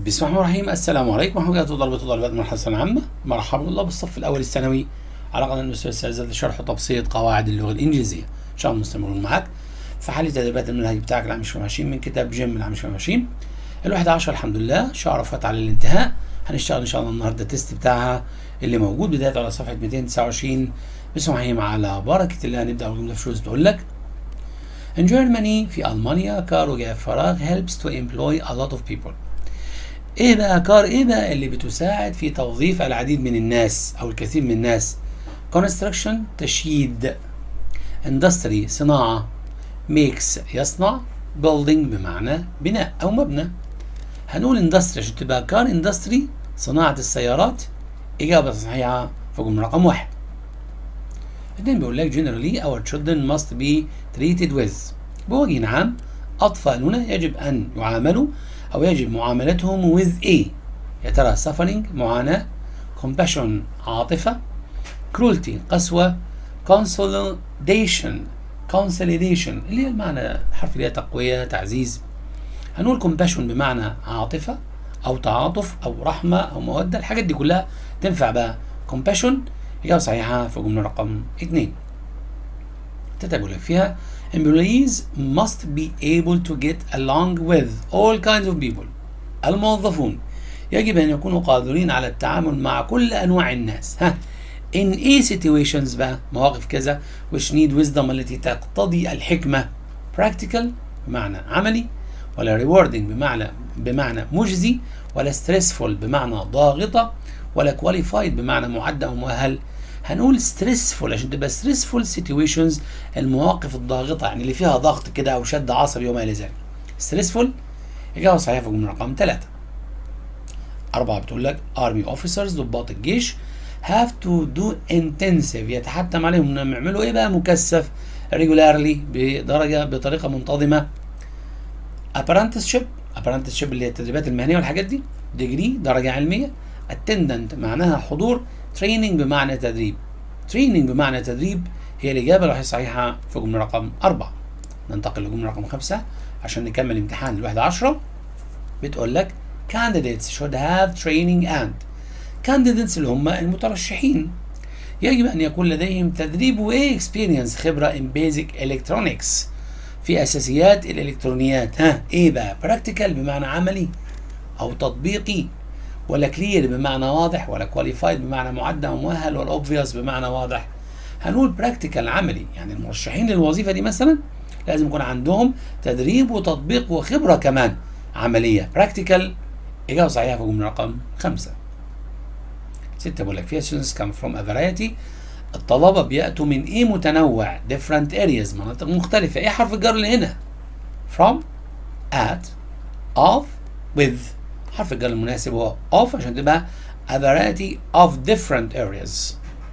بسم الله الرحمن الرحيم السلام عليكم ورحمة الله طلبة وطالبات المرحلة العامة مرحبا بالله بالصف الأول الثانوي على قناة المستوى السعزة لشرح وتبسيط قواعد اللغة الإنجليزية إن شاء الله مستمرون معاك في حالة تدريبات المنهج بتاعك العام 2020 من كتاب جيم العام 2020 الواحد عشر الحمد لله شرفت على الانتهاء هنشتغل إن شاء الله النهاردة التست بتاعها اللي موجود بداية على صفحة 229 بسم الله الرحمن الرحيم على بركة الله هنبدأ بالجملة في شوز بتقول لك In Germany في ألمانيا كار وجاء فراغ helps to employ a lot of people ايه بقى كار ايه بقى اللي بتساعد في توظيف العديد من الناس او الكثير من الناس construction تشييد industry صناعة makes يصنع building بمعنى بناء او مبنى هنقول industry عشان تبقى كار industry صناعة السيارات إجابة صحيحة في جملة رقم واحد اتنين بيقول لك generally our children must be treated with بوجه عام أطفالنا يجب أن يعاملوا أو يجب معاملتهم with A يا ترى suffering معاناة compassion عاطفة cruelty قسوة consolidation consolidation اللي هي المعنى حرف اللي هي تقوية تعزيز هنقول compassion بمعنى عاطفة أو تعاطف أو رحمة أو مودة الحاجات دي كلها تنفع بقى compassion إجابة صحيحة في جملة رقم اتنين تتابع لك فيها employees must be able to get along with all kinds of people الموظفون يجب أن يكونوا قادرين على التعامل مع كل أنواع الناس ها in a situations بقى مواقف كذا which need wisdom التي تقتضي الحكمة practical بمعنى عملي ولا rewarding بمعنى بمعنى مجزي ولا stressful بمعنى ضاغطة ولا qualified بمعنى معد أو مؤهل هنقول stressful عشان تبقى stressful situations المواقف الضاغطة يعني اللي فيها ضغط كده أو شد عصبي وما إلى ذلك stressful إجابة صحيحة في الجملة رقم ثلاثة أربعة بتقول لك army officers ضباط الجيش have to do intensive يتحتم عليهم انهم يعملوا ايه بقى مكثف regularly بدرجة بطريقة منتظمة apprenticeship apprenticeship اللي هي التدريبات المهنية والحاجات دي degree درجة علمية attendant معناها حضور training بمعنى تدريب training بمعنى تدريب هي الإجابة الوحيدة الصحيحة في جملة رقم أربعة ننتقل لجملة رقم خمسة عشان نكمل امتحان الواحد عشرة بتقول لك candidates should have training and candidates اللي هم المترشحين يجب أن يكون لديهم تدريب و experience خبرة in basic electronics في أساسيات الإلكترونيات ها إيه بقى practical بمعنى عملي أو تطبيقي ولا كلير بمعنى واضح ولا كواليفايد بمعنى معد او مؤهل ولا اوبفيوس بمعنى واضح هنقول براكتيكال عملي يعني المرشحين للوظيفه دي مثلا لازم يكون عندهم تدريب وتطبيق وخبره كمان عمليه براكتيكال اجابه صحيحه في جمله رقم خمسه ستة بقول لك فيها students come from a variety الطلبة بيأتوا من ايه متنوع different areas مناطق مختلفة ايه حرف الجر اللي هنا from at of with حرف الجر المناسب هو of عشان تبقى a variety of different areas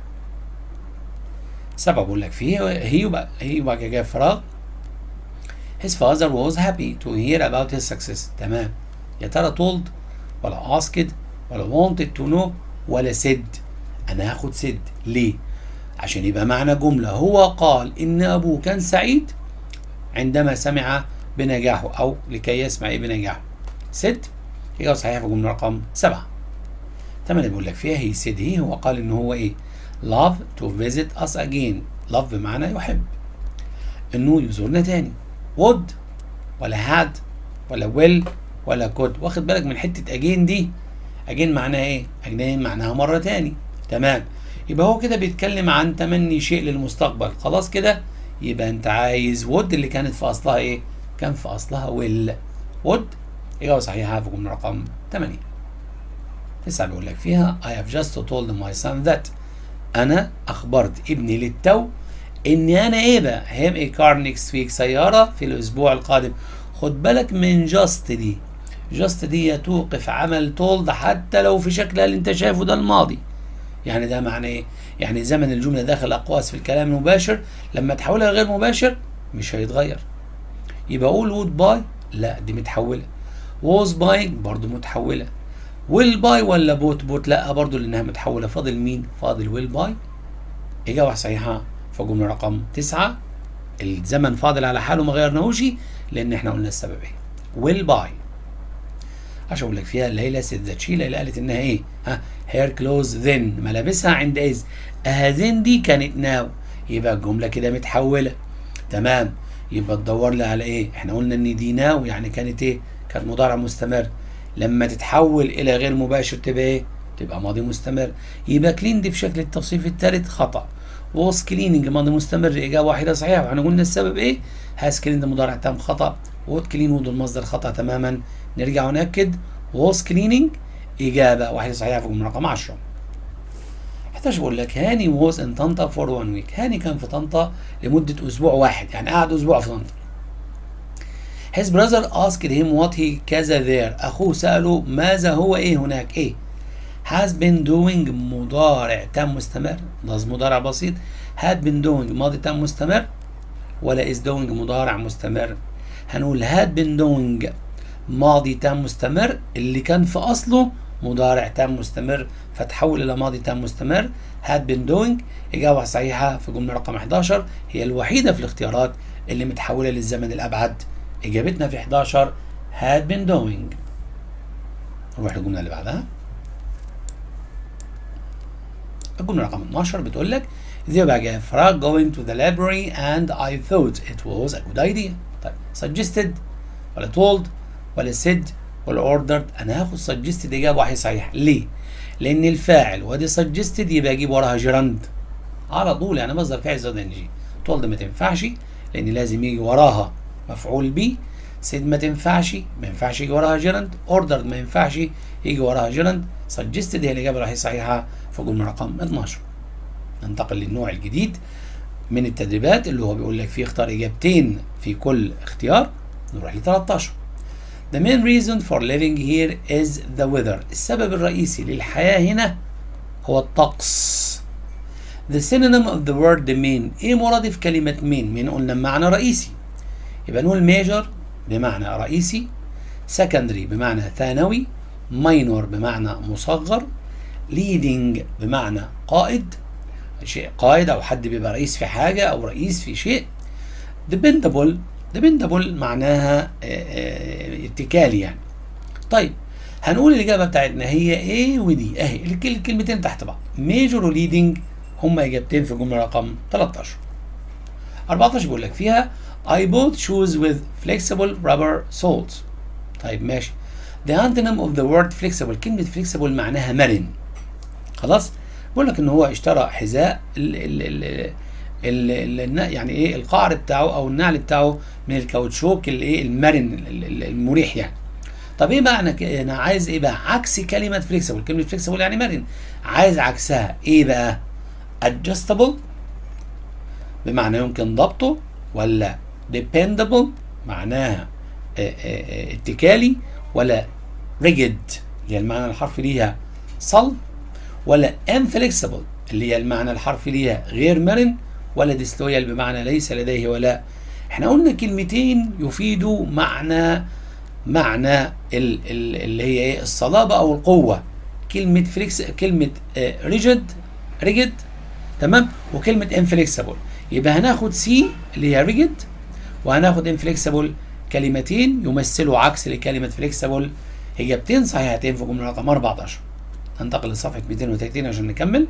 سبعة بقول لك فيه هي بقى هي بقى جاي فراغ his father was happy to hear about his success تمام يا ترى told ولا asked ولا wanted to know ولا said انا هاخد said ليه عشان يبقى معنى جملة هو قال ان ابوه كان سعيد عندما سمع بنجاحه او لكي يسمع ايه بنجاحه said إجابة صحيحة في الجملة رقم سبعة. تمام بيقول لك فيها هي سيد هي هو قال إن هو إيه؟ love to visit us again. love بمعنى يحب. إنه يزورنا تاني. would ولا had ولا will ولا could. واخد بالك من حتة again دي؟ again معناها إيه؟ again معناها مرة تاني. تمام. يبقى هو كده بيتكلم عن تمني شيء للمستقبل. خلاص كده؟ يبقى أنت عايز would اللي كانت في أصلها إيه؟ كان في أصلها will. would إجابة صحيحة في جملة رقم 8 تسعة بيقول لك فيها I have just told my son that أنا أخبرت ابني للتو إني أنا إيه بقى him a car next week سيارة في الأسبوع القادم خد بالك من just دي just دي توقف عمل told حتى لو في شكلها اللي أنت شايفه ده الماضي يعني ده معنى إيه؟ يعني زمن الجملة داخل أقواس في الكلام المباشر لما تحولها غير مباشر مش هيتغير يبقى أقول would buy لا دي متحولة was buying برضو متحولة will buy ولا بوت بوت لا برضو لأنها متحولة فاضل مين فاضل will buy إجابة صحيحة في جملة رقم تسعة الزمن فاضل على حاله ما غيرناهوش لأن احنا قلنا السبب ايه will buy عشان اقول لك فيها ليلى said that she ليلى قالت انها ايه ها hair clothes then ملابسها عند is اه then دي كانت ناو يبقى الجمله كده متحوله تمام يبقى تدور لي على ايه احنا قلنا ان دي ناو يعني كانت ايه كانت مضارع مستمر لما تتحول الى غير مباشر تبقى ايه تبقى ماضي مستمر يبقى كلين دي في شكل التوصيف الثالث خطا ووز كليننج ماضي مستمر اجابه واحده صحيحه واحنا قلنا السبب ايه هاز كلين ده مضارع تام خطا وود كلين وود المصدر خطا تماما نرجع ونأكد ووز كليننج اجابه واحده صحيحه في الجمله رقم 10 11 بقول لك هاني ووز ان طنطا فور وان ويك هاني كان في طنطا لمده اسبوع واحد يعني قعد اسبوع في طنطا His brother asked him what he كذا there أخوه سأله ماذا هو إيه هناك إيه has been doing مضارع تام مستمر ده مضارع بسيط had been doing ماضي تام مستمر ولا is doing مضارع مستمر هنقول had been doing ماضي تام مستمر اللي كان في أصله مضارع تام مستمر فتحول إلى ماضي تام مستمر had been doing إجابة صحيحة في جملة رقم 11 هي الوحيدة في الاختيارات اللي متحولة للزمن الأبعد إجابتنا في 11 had been doing نروح للجملة اللي بعدها الجملة رقم 12 بتقول لك The بقى فراغ going to the library and I thought it was a good idea طيب suggested ولا told ولا said ولا ordered أنا هاخد suggested إجابة واحدة صحيحة ليه؟ لأن الفاعل وادي suggested يبقى أجيب وراها جراند على طول يعني مصدر فاعل زائد ان جي told ما تنفعش لأن لازم يجي وراها مفعول به سيد ما تنفعش ما ينفعش يجي وراها جيرند اوردر ما ينفعش يجي وراها جيرند سجستد هي الاجابه الوحيده الصحيحه في جمله رقم 12 ننتقل للنوع الجديد من التدريبات اللي هو بيقول لك فيه اختار اجابتين في كل اختيار نروح ل 13 The main reason for living here is the weather السبب الرئيسي للحياة هنا هو الطقس The synonym of the word main ايه مرادف كلمة main main قلنا معنى رئيسي يبقى نقول major بمعنى رئيسي secondary بمعنى ثانوي minor بمعنى مصغر leading بمعنى قائد شيء قائد او حد بيبقى رئيس في حاجة او رئيس في شيء dependable dependable معناها اه اه اتكالي يعني طيب هنقول الإجابة بتاعتنا هي ايه ودي اهي الكلمتين تحت بعض major و leading هما إجابتين في الجملة رقم 13 14 بيقول لك فيها I bought shoes with flexible rubber soles طيب ماشي The antonym of the word flexible كلمة flexible معناها مرن خلاص بيقول لك ان هو اشترى حذاء ال ال ال ال ال يعني ايه القعر بتاعه او النعل بتاعه من الكاوتشوك الايه المرن المريح يعني طب ايه معنى انا عايز ايه بقى عكس كلمه فليكسبل كلمه فليكسبل يعني مرن عايز عكسها ايه بقى adjustable بمعنى يمكن ضبطه ولا dependable معناها اه اه اتكالي ولا rigid اللي هي المعنى الحرفي ليها صلب ولا inflexible اللي هي المعنى الحرفي ليها غير مرن ولا disloyal بمعنى ليس لديه ولا احنا قلنا كلمتين يفيدوا معنى معنى ال ال اللي هي ايه الصلابه او القوه كلمه فليكس كلمه ريجيد ريجيد تمام وكلمه انفليكسبل يبقى هناخد سي اللي هي ريجيد وهناخد انفليكسبل كلمتين يمثلوا عكس لكلمه فليكسبل اجابتين صحيحتين في جمله رقم 14 ننتقل لصفحه 230 عشان نكمل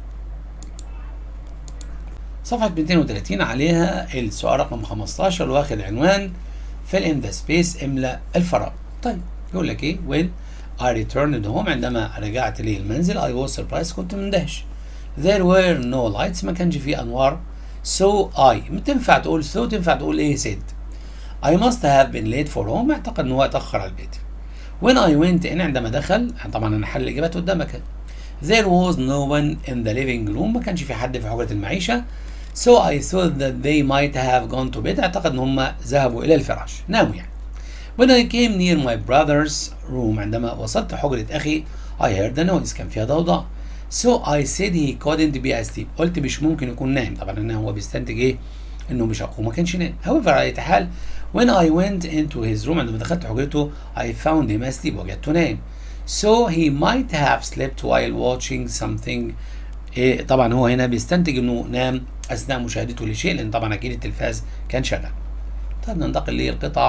صفحه 230 عليها السؤال رقم 15 واخد عنوان fill in the space املأ الفراغ طيب يقول لك ايه when I returned home عندما رجعت لي المنزل I was surprised كنت مندهش there were no lights ما كانش فيه انوار so I تنفع تقول so تنفع تقول ايه said I must have been late for home اعتقد ان هو اتاخر على البيت when I went in عندما دخل طبعا انا حل الاجابات قدامك there was no one in the living room ما كانش في حد في حجره المعيشه So I thought that they might have gone to bed اعتقد ان هم ذهبوا الى الفراش ناموا يعني When I came near my brother's room عندما وصلت حجرة أخي I heard the noise كان فيها ضوضاء So I said he couldn't be asleep قلت مش ممكن يكون نايم طبعا ان هو بيستنتج ايه انه مش اخوه ما كانش نايم however على اي حال when I went into his room عندما دخلت حجرته I found him asleep وجدته نايم So he might have slept while watching something إيه طبعا هو هنا بيستنتج انه نام اثناء مشاهدته لشيء لان طبعا اكيد التلفاز كان شغال. طيب ننتقل للقطعه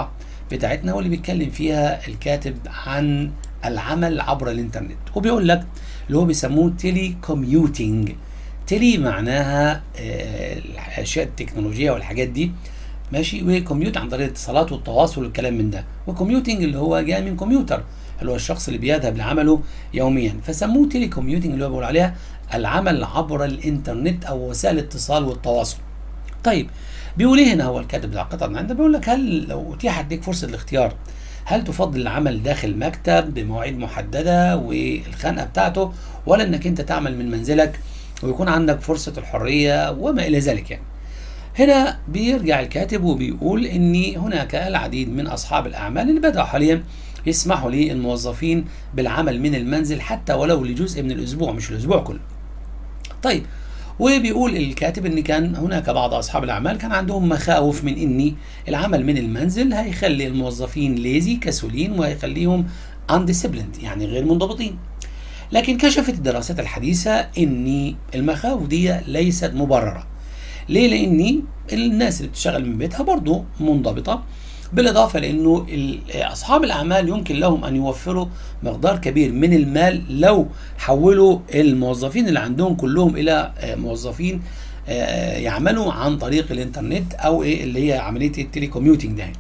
بتاعتنا واللي بيتكلم فيها الكاتب عن العمل عبر الانترنت وبيقول لك اللي هو بيسموه تيلي كوميوتنج تيلي معناها آه، الاشياء التكنولوجيه والحاجات دي ماشي وكميوت عن طريق الاتصالات والتواصل والكلام من ده وكميوتنج اللي هو جاي من كمبيوتر اللي هو الشخص اللي بيذهب لعمله يوميا فسموه تيلي كوميوتنج اللي هو بيقول عليها العمل عبر الانترنت او وسائل الاتصال والتواصل طيب بيقول ايه هنا هو الكاتب بتاع القطعه عندنا بيقول لك هل لو اتيحت لك فرصه الاختيار هل تفضل العمل داخل مكتب بمواعيد محدده والخنقه بتاعته ولا انك انت تعمل من منزلك ويكون عندك فرصه الحريه وما الى ذلك يعني هنا بيرجع الكاتب وبيقول ان هناك العديد من اصحاب الاعمال اللي بداوا حاليا يسمحوا للموظفين بالعمل من المنزل حتى ولو لجزء من الاسبوع مش الاسبوع كله. طيب وبيقول الكاتب ان كان هناك بعض اصحاب الاعمال كان عندهم مخاوف من ان العمل من المنزل هيخلي الموظفين ليزي كسولين وهيخليهم undisciplined يعني غير منضبطين. لكن كشفت الدراسات الحديثه ان المخاوف دي ليست مبرره. ليه؟ لان الناس اللي بتشتغل من بيتها برضه منضبطه بالاضافه لانه اصحاب الاعمال يمكن لهم ان يوفروا مقدار كبير من المال لو حولوا الموظفين اللي عندهم كلهم الى موظفين يعملوا عن طريق الانترنت او ايه اللي هي عمليه التلي كوميوتنج ده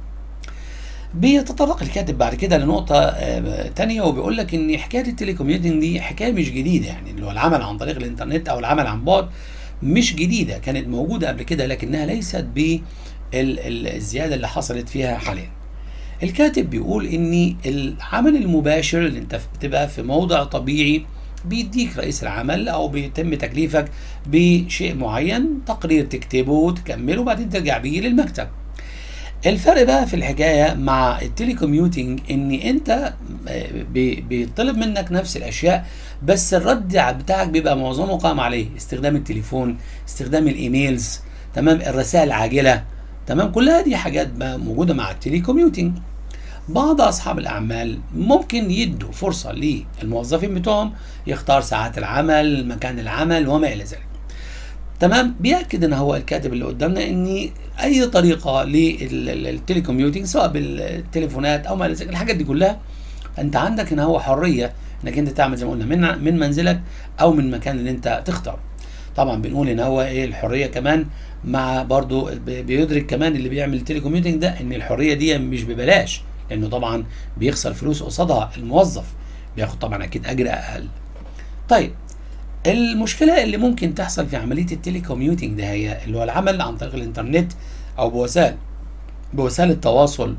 بيتطرق الكاتب بعد كده لنقطة تانية وبيقول لك إن حكاية التلي كوميوتنج دي حكاية مش جديدة يعني اللي هو العمل عن طريق الإنترنت أو العمل عن بعد مش جديدة كانت موجودة قبل كده لكنها ليست بالزيادة اللي حصلت فيها حاليا الكاتب بيقول ان العمل المباشر اللي انت بتبقى في موضع طبيعي بيديك رئيس العمل او بيتم تكليفك بشيء معين تقرير تكتبه وتكمله وبعدين ترجع بيه للمكتب الفرق بقى في الحكايه مع التلي كوميوتنج ان انت بيطلب منك نفس الاشياء بس الرد بتاعك بيبقى معظمه قائم عليه استخدام التليفون استخدام الايميلز تمام الرسائل العاجله تمام كلها دي حاجات موجوده مع التلي كوميوتنج بعض اصحاب الاعمال ممكن يدوا فرصه للموظفين بتوعهم يختار ساعات العمل مكان العمل وما الى ذلك تمام بياكد ان هو الكاتب اللي قدامنا ان اي طريقه للتلي كوميوتنج سواء بالتليفونات او ما الى ذلك الحاجات دي كلها انت عندك ان هو حريه انك انت تعمل زي ما قلنا من من منزلك او من المكان اللي انت تختاره طبعا بنقول ان هو ايه الحريه كمان مع برضو بيدرك كمان اللي بيعمل التلي كوميوتنج ده ان الحريه دي مش ببلاش لانه طبعا بيخسر فلوس قصادها الموظف بياخد طبعا اكيد اجر اقل طيب المشكله اللي ممكن تحصل في عمليه التلي كوميوتنج ده هي اللي هو العمل عن طريق الانترنت او بوسائل بوسائل التواصل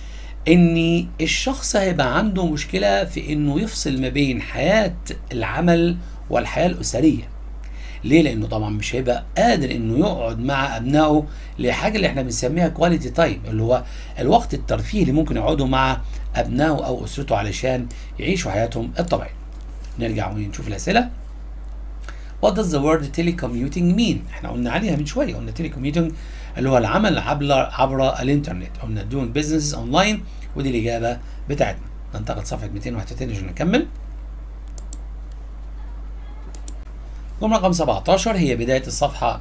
ان الشخص هيبقى عنده مشكله في انه يفصل ما بين حياه العمل والحياه الاسريه ليه؟ لانه طبعا مش هيبقى قادر انه يقعد مع ابنائه لحاجه اللي احنا بنسميها كواليتي تايم اللي هو الوقت الترفيهي اللي ممكن يقعدوا مع ابنائه او اسرته علشان يعيشوا حياتهم الطبيعيه. نرجع ونشوف الاسئله. What does the word telecommuting mean؟ احنا قلنا عليها من شويه قلنا telecommuting اللي هو العمل عبر عبر الانترنت قلنا doing business online ودي الاجابه بتاعتنا. ننتقل صفحه 231 عشان نكمل. جملة رقم 17 هي بداية الصفحة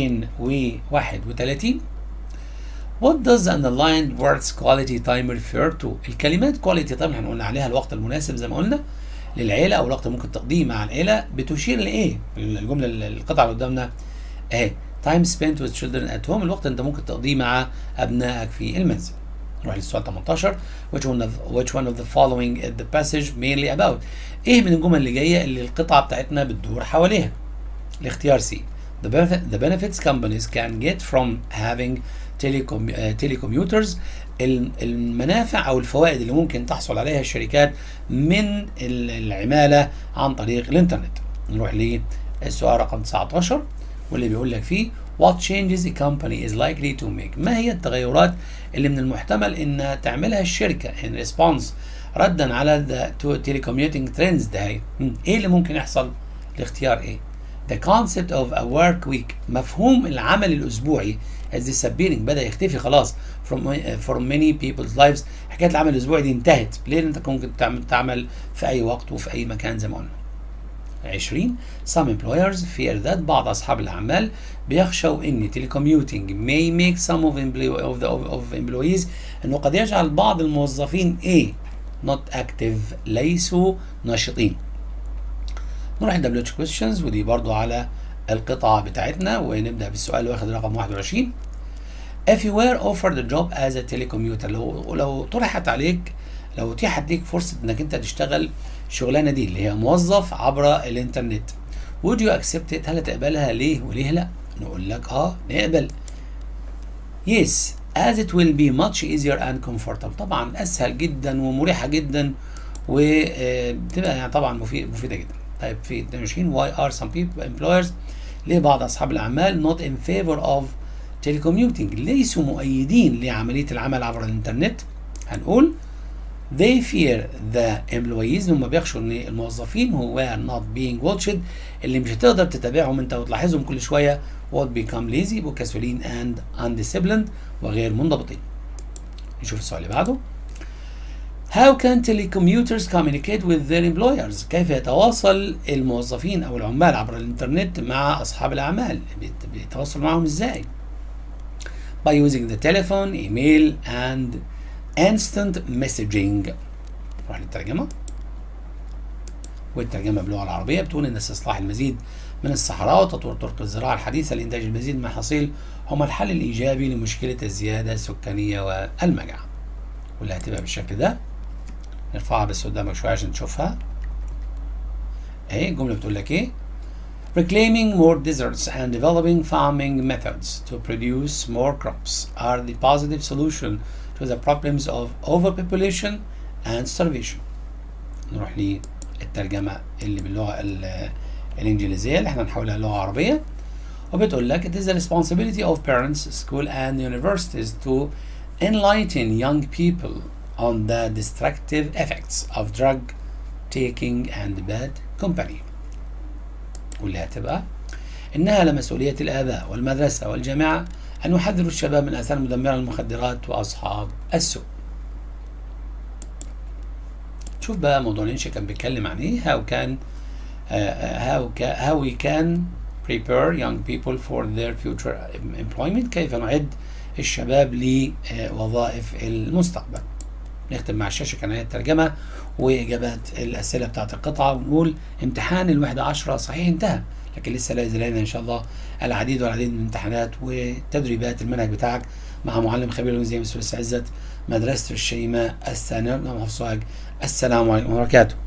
231 What does underlined words quality time refer to؟ الكلمات quality time احنا قلنا عليها الوقت المناسب زي ما قلنا للعيلة أو الوقت ممكن تقضيه مع العيلة بتشير لإيه؟ الجملة القطعة اللي قدامنا أهي time spent with children at home الوقت أنت ممكن تقضيه مع أبنائك في المنزل. نروح للسؤال 18 which one of which one of the following is the passage mainly about؟ إيه من الجمل اللي جاية اللي القطعة بتاعتنا بتدور حواليها؟ الاختيار سي the, benefit, the benefits companies can get from having telecom, uh, telecommuters المنافع او الفوائد اللي ممكن تحصل عليها الشركات من العماله عن طريق الانترنت نروح للسؤال رقم 19 واللي بيقول لك فيه what changes a company is likely to make ما هي التغيرات اللي من المحتمل ان تعملها الشركه in response ردا على the telecommuting trends ده هي ايه اللي ممكن يحصل الاختيار ايه The concept of a work week مفهوم العمل الأسبوعي as disappearing بدأ يختفي خلاص from, from many people's lives حكاية العمل الأسبوعي دي انتهت ليه أنت ممكن تعمل, تعمل في أي وقت وفي أي مكان زي ما قلنا 20 some employers fear that بعض أصحاب الأعمال بيخشوا إن telecommuting may make some of, employ of, the, of, of employees إنه قد يجعل بعض الموظفين إيه not active ليسوا ناشطين نروح ل WH questions ودي برضو على القطعة بتاعتنا ونبدأ بالسؤال واخد رقم 21 If you were offered a job as a telecommuter لو لو طرحت عليك لو اتيحت ليك فرصة انك انت تشتغل الشغلانة دي اللي هي موظف عبر الانترنت would you accept it هل تقبلها ليه وليه لا نقول لك اه نقبل yes as it will be much easier and comfortable طبعا اسهل جدا ومريحة جدا وبتبقى يعني طبعا مفيد مفيدة جدا طيب في 22 why are some people employers ليه بعض اصحاب الاعمال not in favor of telecommuting ليسوا مؤيدين لعملية العمل عبر الانترنت هنقول they fear the employees هم بيخشوا ان الموظفين who were not being watched اللي مش هتقدر تتابعهم انت وتلاحظهم كل شويه would become lazy يبقوا كسولين and undisciplined وغير منضبطين. نشوف السؤال اللي بعده. How can telecommuters communicate with their employers؟ كيف يتواصل الموظفين او العمال عبر الانترنت مع اصحاب الاعمال؟ بيتواصلوا معهم ازاي؟ By using the telephone, email and instant messaging نروح للترجمة والترجمة باللغة العربية بتقول إن استصلاح المزيد من الصحراء وتطوير طرق الزراعة الحديثة لإنتاج المزيد من المحاصيل هما الحل الإيجابي لمشكلة الزيادة السكانية والمجاعة واللي هتبقى بالشكل ده نرفعها بس قدامك شوية عشان تشوفها أهي الجملة بتقول لك إيه Reclaiming more deserts and developing farming methods to produce more crops are the positive solution to the problems of overpopulation and starvation. نروح للترجمة اللي باللغة الإنجليزية اللي احنا نحولها لغة عربية وبتقول لك it is the responsibility of parents, school and universities to enlighten young people on the destructive effects of drug taking and bad company. واللي هتبقى إنها لمسؤولية الآباء والمدرسة والجامعة أن يحذروا الشباب من آثار مدمرة للمخدرات وأصحاب السوء. شوف بقى موضوع الإنشاء كان بيتكلم عن إيه how can uh, how, ca how we can prepare young people for their future employment كيف نعد الشباب لوظائف المستقبل. نختم مع الشاشة كان هي الترجمة وإجابات الأسئلة بتاعت القطعة ونقول امتحان الوحدة عشرة صحيح انتهى لكن لسه لا يزال لنا إن شاء الله العديد والعديد من الامتحانات وتدريبات المنهج بتاعك مع معلم خبير زي مستر عزت مدرسة الشيماء الثانوي محافظ سوهاج السلام عليكم ورحمة الله وبركاته